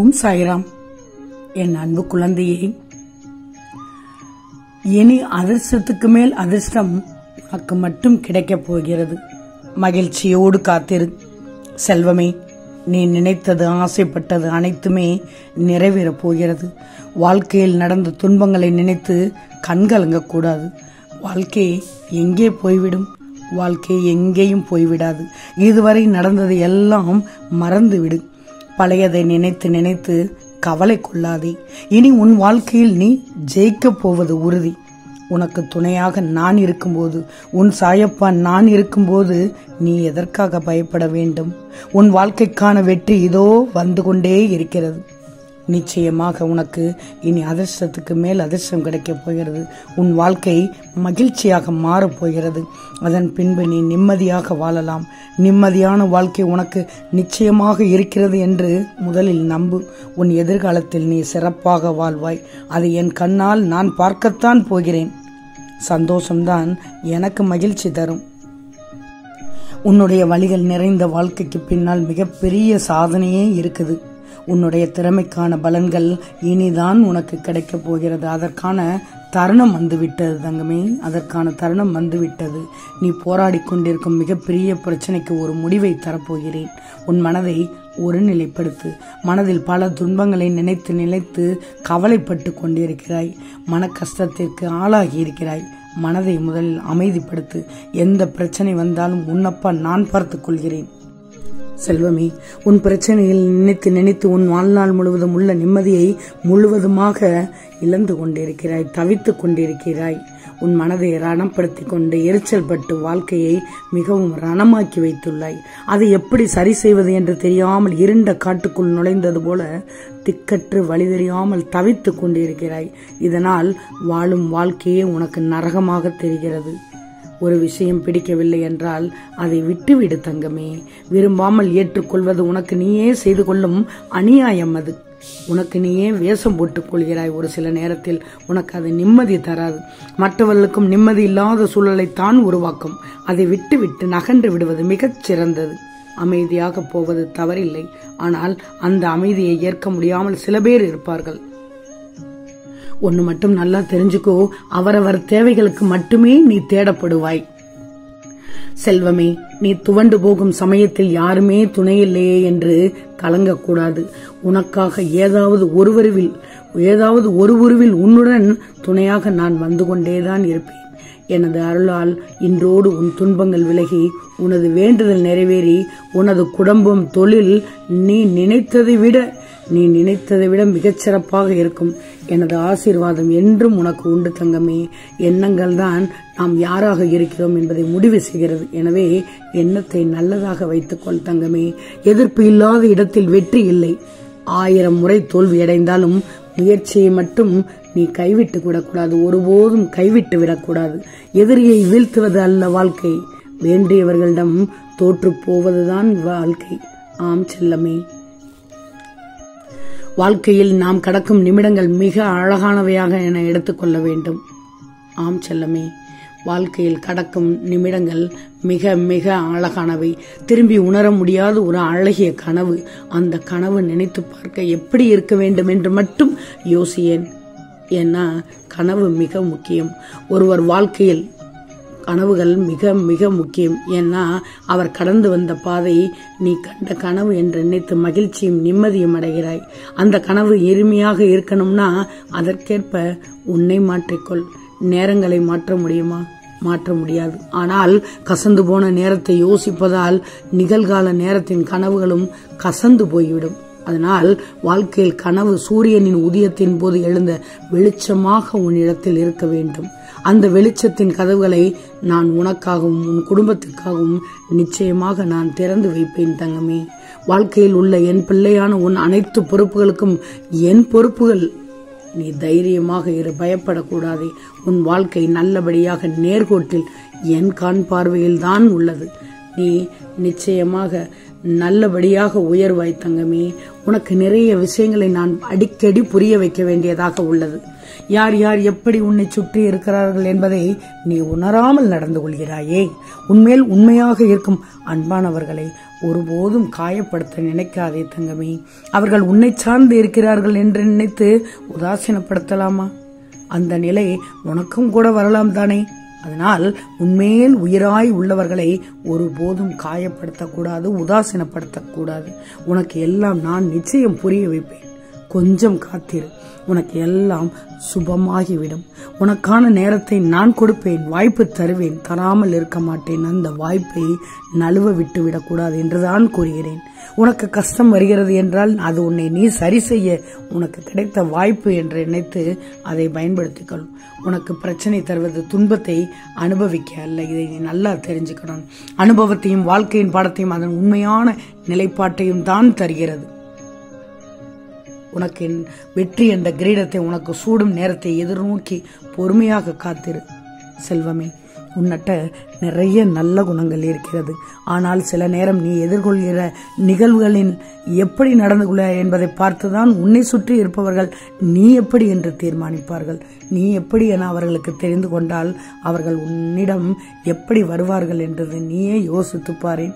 ஓம் சாய்ராம் என் அன்பு குழந்தையே இனி அதிர்ஷ்டத்துக்கு மேல் அதிர்ஷ்டம் உனக்கு மட்டும் கிடைக்கப் போகிறது மகிழ்ச்சியோடு காத்திரு செல்வமே நீ நினைத்தது ஆசைப்பட்டது அனைத்துமே நிறைவேறப் போகிறது வாழ்க்கையில் நடந்த துன்பங்களை நினைத்து கண்கலங்கக்கூடாது வாழ்க்கை எங்கே போய்விடும் வாழ்க்கை எங்கேயும் போய்விடாது இதுவரை நடந்தது எல்லாம் மறந்துவிடு பழையதை நினைத்து நினைத்து கவலை கொள்ளாதே இனி உன் வாழ்க்கையில் நீ ஜெயிக்கப் போவது உறுதி உனக்கு துணையாக நான் இருக்கும்போது உன் சாயப்பா நான் இருக்கும்போது நீ எதற்காக பயப்பட வேண்டும் உன் வாழ்க்கைக்கான வெற்றி இதோ வந்து கொண்டே இருக்கிறது நிச்சயமாக உனக்கு இனி அதிர்ஷ்டத்துக்கு மேல் அதிர்ஷ்டம் கிடைக்கப் போகிறது உன் வாழ்க்கை மகிழ்ச்சியாக மாறப் போகிறது அதன் பின்பு நீ நிம்மதியாக வாழலாம் நிம்மதியான வாழ்க்கை உனக்கு நிச்சயமாக இருக்கிறது என்று முதலில் நம்பு உன் எதிர்காலத்தில் நீ சிறப்பாக வாழ்வாய் அதை என் கண்ணால் நான் பார்க்கத்தான் போகிறேன் சந்தோஷம்தான் எனக்கு மகிழ்ச்சி தரும் உன்னுடைய வழிகள் நிறைந்த வாழ்க்கைக்கு பின்னால் மிகப்பெரிய சாதனையே இருக்குது உன்னுடைய திறமைக்கான பலன்கள் இனிதான் உனக்கு கிடைக்கப் போகிறது அதற்கான தருணம் வந்துவிட்டது தங்கமே அதற்கான தருணம் வந்துவிட்டது நீ போராடி கொண்டிருக்கும் மிகப்பெரிய பிரச்சனைக்கு ஒரு முடிவை தரப்போகிறேன் உன் மனதை ஒருநிலைப்படுத்து மனதில் பல துன்பங்களை நினைத்து நினைத்து கவலைப்பட்டு கொண்டிருக்கிறாய் மன கஷ்டத்திற்கு ஆளாகி இருக்கிறாய் மனதை முதலில் அமைதிப்படுத்து எந்த பிரச்சனை வந்தாலும் உன்னப்பா நான் பார்த்துக் கொள்கிறேன் செல்வமே உன் பிரச்சனையில் நினைத்து நினைத்து உன் வாழ்நாள் முழுவதும் உள்ள நிம்மதியை முழுவதுமாக இழந்து கொண்டிருக்கிறாய் தவித்துக் கொண்டிருக்கிறாய் உன் மனதை ரணப்படுத்தி கொண்டு எரிச்சல் பட்டு வாழ்க்கையை மிகவும் ரணமாக்கி வைத்துள்ளாய் அதை எப்படி சரி செய்வது என்று தெரியாமல் இருண்ட காட்டுக்குள் நுழைந்தது போல திக்கற்று வழி தெரியாமல் தவித்துக் கொண்டிருக்கிறாய் இதனால் வாழும் வாழ்க்கையே உனக்கு நரகமாக தெரிகிறது ஒரு விஷயம் பிடிக்கவில்லை என்றால் அதை விட்டுவிடு தங்கமே விரும்பாமல் ஏற்றுக்கொள்வது உனக்கு நீயே செய்து கொள்ளும் அநியாயம் அது உனக்கு நீயே வேஷம் போட்டுக் கொள்கிறாய் ஒரு சில நேரத்தில் உனக்கு அது நிம்மதி தராது மற்றவர்களுக்கும் நிம்மதி இல்லாத சூழலை தான் உருவாக்கும் அதை விட்டு விட்டு நகன்று விடுவது மிகச் சிறந்தது அமைதியாக போவது தவறில்லை ஆனால் அந்த அமைதியை ஏற்க முடியாமல் சில பேர் இருப்பார்கள் ஒன்னு மட்டும் நல்லா தெரிஞ்சுக்கோ அவரவர் தேவைகளுக்கு மட்டுமே நீ தேடப்படுவாய் செல்வமே நீ துவண்டு போகும் சமயத்தில் யாருமே துணையில்லையே என்று கலங்கக்கூடாது உனக்காக ஏதாவது ஒருவருவில் ஏதாவது ஒரு உருவில் உன்னுடன் துணையாக நான் வந்து கொண்டேதான் இருப்பேன் எனது அருளால் இன்றோடு உன் துன்பங்கள் விலகி உனது வேண்டுதல் நிறைவேறி உனது குடும்பம் தொழில் நீ நினைத்ததை விட நீ நினைத்ததை விட மிகச் சிறப்பாக இருக்கும் எனது ஆசீர்வாதம் என்றும் உனக்கு உண்டு தங்கமே எண்ணங்கள் தான் நாம் யாராக இருக்கிறோம் என்பதை முடிவு செய்கிறது எனவே எண்ணத்தை நல்லதாக வைத்துக்கொள் தங்கமே எதிர்ப்பு இல்லாத இடத்தில் வெற்றி இல்லை ஆயிரம் முறை தோல்வியடைந்தாலும் முயற்சியை மட்டும் நீ கைவிட்டு விடக்கூடாது ஒருபோதும் கைவிட்டு விடக்கூடாது எதிரியை வீழ்த்துவது அல்ல வாழ்க்கை வேண்டியவர்களிடம் தோற்று போவதுதான் வாழ்க்கை ஆம் செல்லமே வாழ்க்கையில் நாம் கடக்கும் நிமிடங்கள் மிக அழகானவையாக என எடுத்துக்கொள்ள வேண்டும் ஆம் செல்லமே வாழ்க்கையில் கடக்கும் நிமிடங்கள் மிக மிக அழகானவை திரும்பி உணர முடியாத ஒரு அழகிய கனவு அந்த கனவு நினைத்து பார்க்க எப்படி இருக்க வேண்டும் என்று மட்டும் யோசியேன் ஏன்னா கனவு மிக முக்கியம் ஒருவர் வாழ்க்கையில் கனவுகள் மிக மிக முக்கியம் ஏன்னா அவர் கடந்து வந்த பாதை நீ கண்ட கனவு என்று நினைத்து மகிழ்ச்சியும் நிம்மதியும் அடைகிறாய் அந்த கனவு எளிமையாக இருக்கணும்னா அதற்கேற்ப உன்னை மாற்றிக்கொள் நேரங்களை மாற்ற முடியுமா மாற்ற முடியாது ஆனால் கசந்து போன நேரத்தை யோசிப்பதால் நிகழ்கால நேரத்தின் கனவுகளும் கசந்து போய்விடும் அதனால் வாழ்க்கையில் கனவு சூரியனின் உதயத்தின் போது எழுந்த வெளிச்சமாக உன்னிடத்தில் இருக்க வேண்டும் அந்த வெளிச்சத்தின் கதவுகளை நான் உனக்காகவும் உன் குடும்பத்துக்காகவும் நிச்சயமாக நான் திறந்து வைப்பேன் தங்கமே வாழ்க்கையில் உள்ள என் பிள்ளையான உன் அனைத்து பொறுப்புகளுக்கும் என் பொறுப்புகள் நீ தைரியமாக இரு பயப்படக்கூடாதே உன் வாழ்க்கை நல்லபடியாக நேர்கோட்டில் என் கான் பார்வையில் தான் உள்ளது நீ நிச்சயமாக நல்லபடியாக உயர்வாய் தங்கமே உனக்கு நிறைய விஷயங்களை நான் அடிக்கடி புரிய வைக்க வேண்டியதாக உள்ளது யார் யார் எப்படி உன்னை சுற்றி இருக்கிறார்கள் என்பதை நீ உணராமல் நடந்து கொள்கிறாயே உன்மேல் உண்மையாக இருக்கும் அன்பானவர்களை ஒருபோதும் காயப்படுத்த நினைக்காதே தங்கமே அவர்கள் உன்னை சார்ந்து இருக்கிறார்கள் என்று நினைத்து உதாசீனப்படுத்தலாமா அந்த நிலை உனக்கும் கூட வரலாம் தானே அதனால் உன்மேல் உயிராய் உள்ளவர்களை ஒருபோதும் காயப்படுத்தக்கூடாது உதாசீனப்படுத்தக்கூடாது உனக்கு எல்லாம் நான் நிச்சயம் புரிய வைப்பேன் கொஞ்சம் காத்திரு உனக்கு எல்லாம் சுபமாகிவிடும் உனக்கான நேரத்தை நான் கொடுப்பேன் வாய்ப்பு தருவேன் தராமல் இருக்க மாட்டேன் அந்த வாய்ப்பை நழுவ விட்டு விடக்கூடாது என்றுதான் கூறுகிறேன் உனக்கு கஷ்டம் வருகிறது என்றால் அது உன்னை நீ சரி செய்ய உனக்கு கிடைத்த வாய்ப்பு என்று நினைத்து அதை பயன்படுத்திக்கொள் உனக்கு பிரச்சனை தருவது துன்பத்தை அனுபவிக்க அல்ல இதை நீ நல்லா தெரிஞ்சுக்கணும் அனுபவத்தையும் வாழ்க்கையின் பாடத்தையும் அதன் உண்மையான நிலைப்பாட்டையும் தான் தருகிறது உனக்கு என் வெற்றி என்ற கிரீடத்தை உனக்கு சூடும் நேரத்தை எதிர்நோக்கி பொறுமையாக காத்திரு செல்வமே உன்னட்ட நிறைய நல்ல குணங்கள் இருக்கிறது ஆனால் சில நேரம் நீ எதிர்கொள்கிற நிகழ்வுகளின் எப்படி நடந்து கொள்ள என்பதை பார்த்துதான் உன்னை சுற்றி இருப்பவர்கள் நீ எப்படி என்று தீர்மானிப்பார்கள் நீ எப்படி என அவர்களுக்கு தெரிந்து கொண்டால் அவர்கள் உன்னிடம் எப்படி வருவார்கள் என்றது நீயே யோசித்து பாரேன்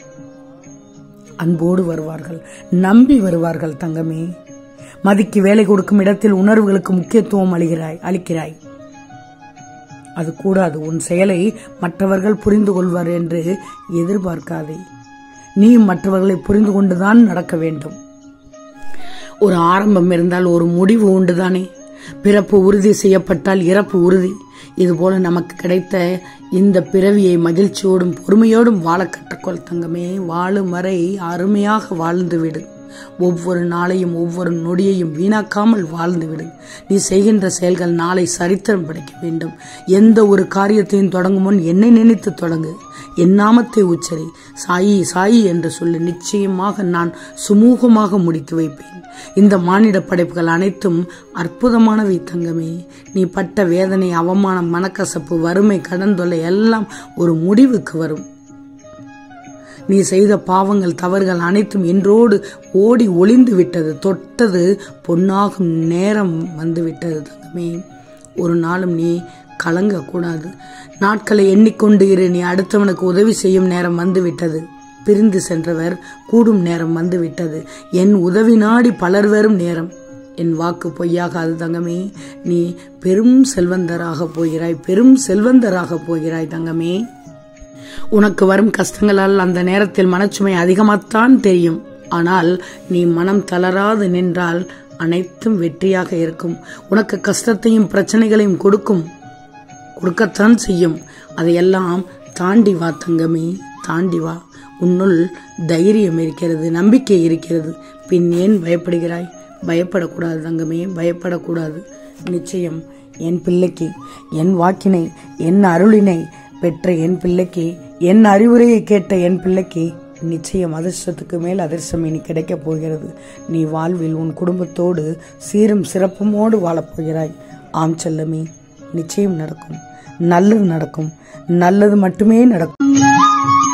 அன்போடு வருவார்கள் நம்பி வருவார்கள் தங்கமே மதிக்கு வேலை கொடுக்கும் இடத்தில் உணர்வுகளுக்கு முக்கியத்துவம் அளிக்கிறாய் அளிக்கிறாய் அது கூடாது உன் செயலை மற்றவர்கள் புரிந்து கொள்வார் என்று எதிர்பார்க்காதே நீ மற்றவர்களை புரிந்து கொண்டுதான் நடக்க வேண்டும் ஒரு ஆரம்பம் இருந்தால் ஒரு முடிவு உண்டுதானே பிறப்பு உறுதி செய்யப்பட்டால் இறப்பு உறுதி இதுபோல நமக்கு கிடைத்த இந்த பிறவியை மகிழ்ச்சியோடும் பொறுமையோடும் வாழ கற்றுக்கொள் தங்கமே வாழும் வரை அருமையாக வாழ்ந்து விடு ஒவ்வொரு நாளையும் ஒவ்வொரு நொடியையும் வீணாக்காமல் வாழ்ந்து விடு நீ செய்கின்ற செயல்கள் நாளை சரித்திரம் படைக்க வேண்டும் எந்த ஒரு காரியத்தையும் தொடங்கும் முன் என்னை நினைத்து தொடங்கு என் நாமத்தை உச்சரி சாயி சாயி என்று சொல்லி நிச்சயமாக நான் சுமூகமாக முடித்து வைப்பேன் இந்த மானிட படைப்புகள் அனைத்தும் அற்புதமானவை தங்கமே நீ பட்ட வேதனை அவமானம் மனக்கசப்பு வறுமை கடன் தொல்லை எல்லாம் ஒரு முடிவுக்கு வரும் நீ செய்த பாவங்கள் தவறுகள் அனைத்தும் இன்றோடு ஓடி ஒளிந்து விட்டது தொட்டது பொன்னாகும் நேரம் வந்து விட்டது தங்கமே ஒரு நாளும் நீ கலங்கக்கூடாது நாட்களை எண்ணிக்கொண்டு இரு நீ அடுத்தவனுக்கு உதவி செய்யும் நேரம் வந்து விட்டது பிரிந்து சென்றவர் கூடும் நேரம் வந்து விட்டது என் உதவி நாடி பலர் வரும் நேரம் என் வாக்கு பொய்யாகாது தங்கமே நீ பெரும் செல்வந்தராக போகிறாய் பெரும் செல்வந்தராக போகிறாய் தங்கமே உனக்கு வரும் கஷ்டங்களால் அந்த நேரத்தில் மனச்சுமை அதிகமாகத்தான் தெரியும் ஆனால் நீ மனம் தளராது நின்றால் அனைத்தும் வெற்றியாக இருக்கும் உனக்கு கஷ்டத்தையும் பிரச்சனைகளையும் கொடுக்கும் கொடுக்கத்தான் செய்யும் அதையெல்லாம் தாண்டி வா தங்கமே தாண்டி வா உன்னுள் தைரியம் இருக்கிறது நம்பிக்கை இருக்கிறது பின் ஏன் பயப்படுகிறாய் பயப்படக்கூடாது தங்கமே பயப்படக்கூடாது நிச்சயம் என் பிள்ளைக்கு என் வாக்கினை என் அருளினை பெற்ற என் பிள்ளைக்கு என் அறிவுரையை கேட்ட என் பிள்ளைக்கு நிச்சயம் அதிர்ஷ்டத்துக்கு மேல் அதிர்ஷ்டம் இனி கிடைக்கப் போகிறது நீ வாழ்வில் உன் குடும்பத்தோடு சீரும் சிறப்புமோடு வாழப்போகிறாய் ஆம் செல்லமே நிச்சயம் நடக்கும் நல்லது நடக்கும் நல்லது மட்டுமே நடக்கும்